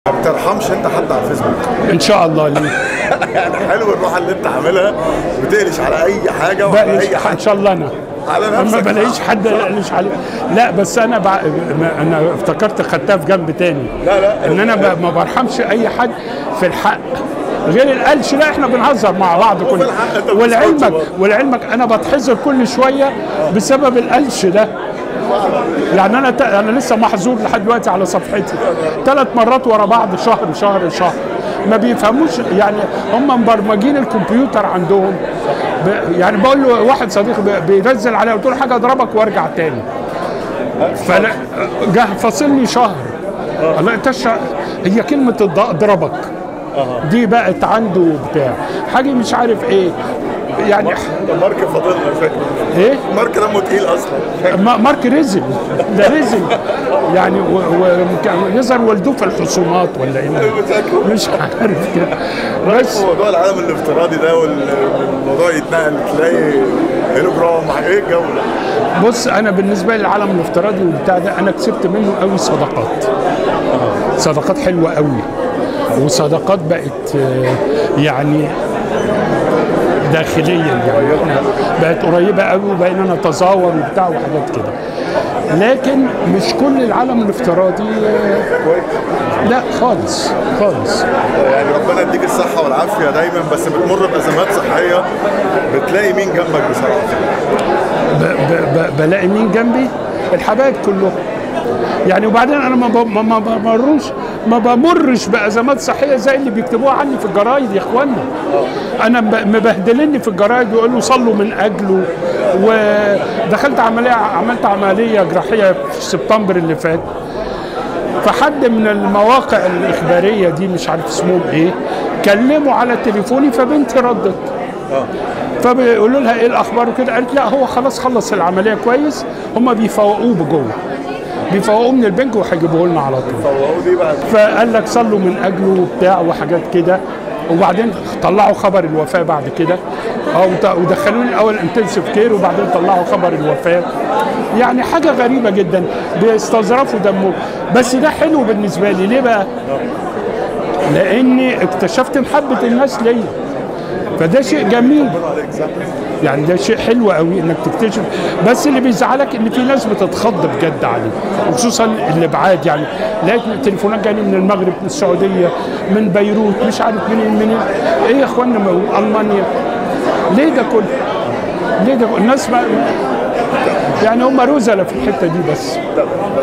ما بترحمش انت حد على الفيسبوك ان شاء الله ليه يعني حلو الروح اللي انت عاملها بتقلش على اي حاجه وعلى بقلش اي ان حد شاء الله انا على ما نفسك بلاقيش حد يقلش عليه لا بس انا بع... ما- انا افتكرت خدتها في جنب تاني لا، لا. ان انا ب... ما برحمش اي حد في الحق غير القلش لا احنا بنهزر مع بعض كل الحق انت ما ولعلمك بتسكتش برضه. ولعلمك انا بتحذر كل شويه بسبب القلش ده يعني انا ت... انا لسه محظور لحد دلوقتي على صفحتي ثلاث مرات ورا بعض شهر شهر شهر ما بيفهموش يعني هم مبرمجين الكمبيوتر عندهم ب... يعني بقول له واحد صديقي ب- بينزل عليا قلت له حاجه اضربك وارجع تاني فلا جه فاصلني شهر الله انت الش- هي كلمه الض- اضربك دي بقت عنده بتاع حاجه مش عارف ايه يعني ده مارك فاضلنا فاكر ايه مارك دمه تقيل اصلا ما- مارك ريزل ده ريزل يعني ويظهر والدوه في الخصومات ولا ايه فاكره مش عارف كده بس موضوع العالم الافتراضي ده والموضوع يتنقل تلاقي هيلوجرام مع ايه الجو ده بص انا بالنسبه لي العالم الافتراضي والبتاع ده انا كسبت منه قوي صداقات صداقات حلوه قوي وصداقات بقت آه، يعني داخليا يعني احنا بقت قريبه قوي وبقينا نتزاور وبتاع وحاجات كده لكن مش كل العالم الافتراضي آه، لا خالص خالص يعني ربنا يديك الصحه والعافيه دايما بس بتمر بازمات صحيه بتلاقي مين جنبك بصراحه ب- ب- ب- بلاقي مين جنبي الحبايب كلهم يعني وبعدين انا ما ب- ما ما بمرش ما بمرش بازمات صحيه زي اللي بيكتبوها عني في الجرايد يا اخوانا انا ب- مبهدلني في الجرايد ويقولوا صلوا من اجله ودخلت عمليه عملت عمليه جراحيه في سبتمبر اللي فات فحد من المواقع الاخباريه دي مش عارف اسمهم ايه كلموا على تليفوني فبنتي ردت فبيقولوا لها ايه الاخبار وكده قالت لا هو خلاص خلص العمليه كويس هم بيفوقوه بجوه بيفوقوه من البنك وهيجيبوه لنا على طول فهو دي بقى فقال لك صلوا من اجله وبتاع وحاجات كده وبعدين طلعوا خبر الوفاه بعد كده اه وت- ودخلوني الاول انتنسيف كير وبعدين طلعوا خبر الوفاه يعني حاجه غريبه جدا بيستظرفوا دمه بس ده حلو بالنسبه لي ليه بقى؟ لاني اكتشفت محبه الناس ليا فده شيء جميل يعني ده شيء حلو قوي انك تكتشف بس اللي بيزعلك ان في ناس بتتخض بجد عليه وخصوصا اللي بعاد يعني لقيت تليفونات جايه من المغرب من السعوديه من بيروت مش عارف منين منين ايه يا اخوانا ما- المانيا ليه ده كله؟ ليه ده كله؟ الناس ما يعني هم رزله في الحته دي بس